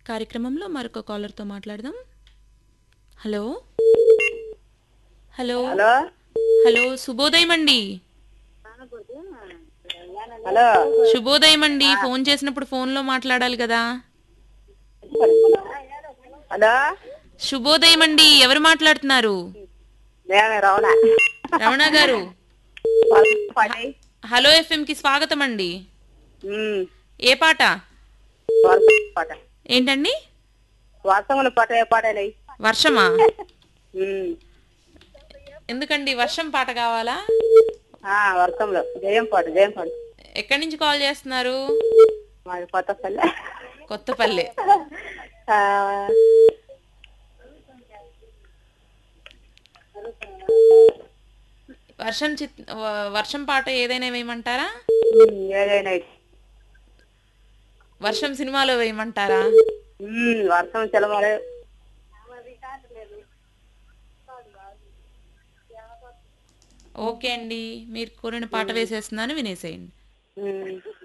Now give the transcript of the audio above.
కార్యక్రమంలో మరొక కాలర్తో మాట్లాడదాం హలో హలో హలో హలో శుభోదయం అండి హలో శుభోదయం అండి ఫోన్ చేసినప్పుడు ఫోన్లో మాట్లాడాలి కదా హలో శుభోదయం అండి ఎవరు మాట్లాడుతున్నారు మేమే రవణ రమణ గారు పడి హలో ఎఫ్ఎం కి స్వాగతం అండి ఉమ్, ఏ పాట వర్షం పాట ఏంటండి వర్షముల పాట ఏ పాటలే వర్షమా ఉమ్, ఎందుకండి వర్షం పాట కావాలా ఆ, వర్షంలో జయం పాట జయం పాట ఎక్కడి నుంచి కాల్ చేస్తున్నారు మాది కొత్త పల్లె కొత్తపల్లి ఆ, వర్షం చిత్ వ- వర్షం పాట ఏదైనా వేయమంటారా ఉమ్, ఏదైనా ఇటు. వర్షం సినిమాలో వేయమంటారా ఉమ్, వర్షం చెలవాలి ఓకే అండి మీరు కోరిన పాట వేసేస్తున్నాను వినేసేయండి ఉమ్.